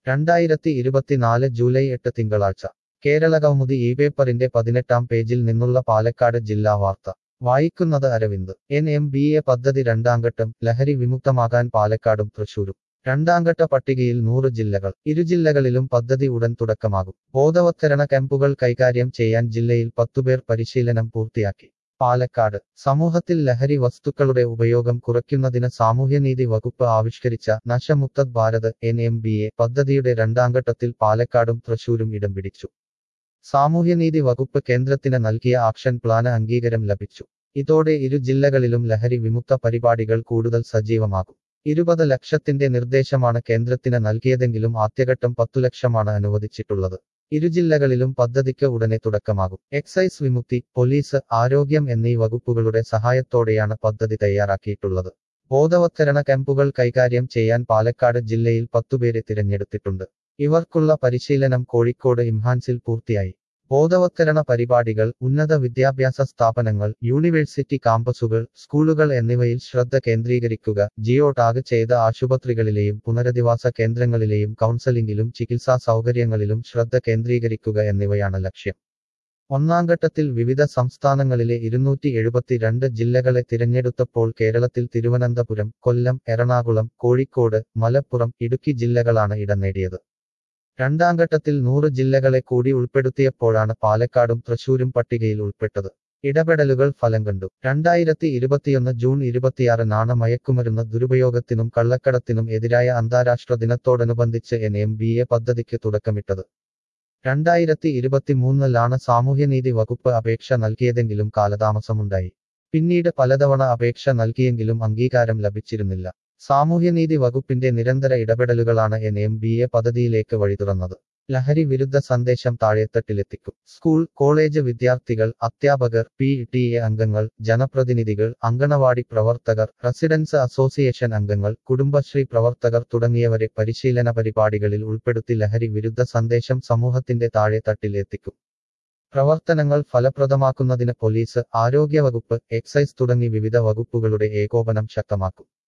രണ്ടായിരത്തി ഇരുപത്തിനാല് ജൂലൈ എട്ട് തിങ്കളാഴ്ച കേരളകൗമുദി ഈ പേപ്പറിന്റെ പതിനെട്ടാം പേജിൽ നിന്നുള്ള പാലക്കാട് ജില്ലാ വാർത്ത വായിക്കുന്നത് Aravind N M B A പദ്ധതി രണ്ടാംഘട്ടം ലഹരി വിമുക്തമാകാൻ പാലക്കാടും തൃശൂരും രണ്ടാംഘട്ട പട്ടികയിൽ നൂറ് ജില്ലകൾ ഇരു ജില്ലകളിലും പദ്ധതി ഉടൻ തുടക്കമാകും ബോധവത്കരണ ക്യാമ്പുകൾ കൈകാര്യം ചെയ്യാൻ ജില്ലയിൽ പത്തുപേർ പരിശീലനം പൂർത്തിയാക്കി പാലക്കാട് സമൂഹത്തിൽ ലഹരി വസ്തുക്കളുടെ ഉപയോഗം കുറയ്ക്കുന്നതിന് സാമൂഹ്യനീതി വകുപ്പ് ആവിഷ്കരിച്ച Nashamukta Bharat N M B A പദ്ധതിയുടെ രണ്ടാംഘട്ടത്തിൽ പാലക്കാടും തൃശൂരും ഇടം പിടിച്ചു സാമൂഹ്യനീതി വകുപ്പ് കേന്ദ്രത്തിന് നൽകിയ ആക്ഷൻ പ്ലാന് അംഗീകാരം ലഭിച്ചു ഇതോടെ ഇരു ജില്ലകളിലും ലഹരി വിമുക്ത പരിപാടികൾ കൂടുതൽ സജീവമാകും ഇരുപത് ലക്ഷത്തിന്റെ നിർദ്ദേശമാണ് കേന്ദ്രത്തിന് നൽകിയതെങ്കിലും ആദ്യഘട്ടം പത്തു ലക്ഷമാണ് അനുവദിച്ചിട്ടുള്ളത് ഇരു ജില്ലകളിലും പദ്ധതിക്ക് ഉടനെ തുടക്കമാകും എക്സൈസ് വിമുക്തി പോലീസ് ആരോഗ്യം എന്നീ വകുപ്പുകളുടെ സഹായത്തോടെയാണ് പദ്ധതി തയ്യാറാക്കിയിട്ടുള്ളത് ബോധവത്കരണ ക്യാമ്പുകൾ കൈകാര്യം ചെയ്യാൻ പാലക്കാട് ജില്ലയിൽ പത്തുപേരെ തിരഞ്ഞെടുത്തിട്ടുണ്ട് ഇവർക്കുള്ള പരിശീലനം കോഴിക്കോട് ഇംഹാൻസിൽ പൂർത്തിയായി ബോധവത്കരണ പരിപാടികൾ ഉന്നത വിദ്യാഭ്യാസ സ്ഥാപനങ്ങൾ യൂണിവേഴ്സിറ്റി കാമ്പസുകൾ സ്കൂളുകൾ എന്നിവയിൽ ശ്രദ്ധ കേന്ദ്രീകരിക്കുക ജിയോ ടാഗ് ചെയ്ത ആശുപത്രികളിലെയും പുനരധിവാസ കേന്ദ്രങ്ങളിലെയും കൗൺസലിംഗിലും ചികിത്സാ സൗകര്യങ്ങളിലും ശ്രദ്ധ കേന്ദ്രീകരിക്കുക എന്നിവയാണ് ലക്ഷ്യം ഒന്നാം ഘട്ടത്തിൽ വിവിധ സംസ്ഥാനങ്ങളിലെ ഇരുന്നൂറ്റി എഴുപത്തിരണ്ട് ജില്ലകളെ തിരഞ്ഞെടുത്തപ്പോൾ കേരളത്തിൽ തിരുവനന്തപുരം കൊല്ലം എറണാകുളം കോഴിക്കോട് മലപ്പുറം ഇടുക്കി ജില്ലകളാണ് ഇടം നേടിയത് രണ്ടാം ഘട്ടത്തിൽ നൂറ് ജില്ലകളെ കൂടി ഉൾപ്പെടുത്തിയപ്പോഴാണ് പാലക്കാടും തൃശൂരും പട്ടികയിൽ ഉൾപ്പെട്ടത് ഇടപെടലുകൾ ഫലം കണ്ടു രണ്ടായിരത്തി ഇരുപത്തിയൊന്ന് ജൂൺ ഇരുപത്തിയാറിനാണ് മയക്കുമരുന്ന് ദുരുപയോഗത്തിനും കള്ളക്കടത്തിനും എതിരായ അന്താരാഷ്ട്ര ദിനത്തോടനുബന്ധിച്ച് എൻ എം ബി എ പദ്ധതിക്ക് തുടക്കമിട്ടത് രണ്ടായിരത്തി ഇരുപത്തിമൂന്നിലാണ് സാമൂഹ്യനീതി വകുപ്പ് അപേക്ഷ നൽകിയതെങ്കിലും കാലതാമസമുണ്ടായി പിന്നീട് പലതവണ അപേക്ഷ നൽകിയെങ്കിലും അംഗീകാരം ലഭിച്ചിരുന്നില്ല സാമൂഹ്യനീതി വകുപ്പിന്റെ നിരന്തര ഇടപെടലുകളാണ് എൻ എം ബി എ പദ്ധതിയിലേക്ക് വഴിതുറന്നത് ലഹരി വിരുദ്ധ സന്ദേശം താഴെത്തട്ടിലെത്തിക്കും സ്കൂൾ കോളേജ് വിദ്യാർത്ഥികൾ അധ്യാപകർ പി ടി എ അംഗങ്ങൾ ജനപ്രതിനിധികൾ അങ്കണവാടി പ്രവർത്തകർ റെസിഡൻസ് അസോസിയേഷൻ അംഗങ്ങൾ കുടുംബശ്രീ പ്രവർത്തകർ തുടങ്ങിയവരെ പരിശീലന പരിപാടികളിൽ ഉൾപ്പെടുത്തി ലഹരി വിരുദ്ധ സന്ദേശം സമൂഹത്തിന്റെ താഴെത്തട്ടിൽ എത്തിക്കും പ്രവർത്തനങ്ങൾ ഫലപ്രദമാക്കുന്നതിന് പോലീസ് ആരോഗ്യവകുപ്പ് എക്സൈസ് തുടങ്ങി വിവിധ വകുപ്പുകളുടെ ഏകോപനം ശക്തമാക്കും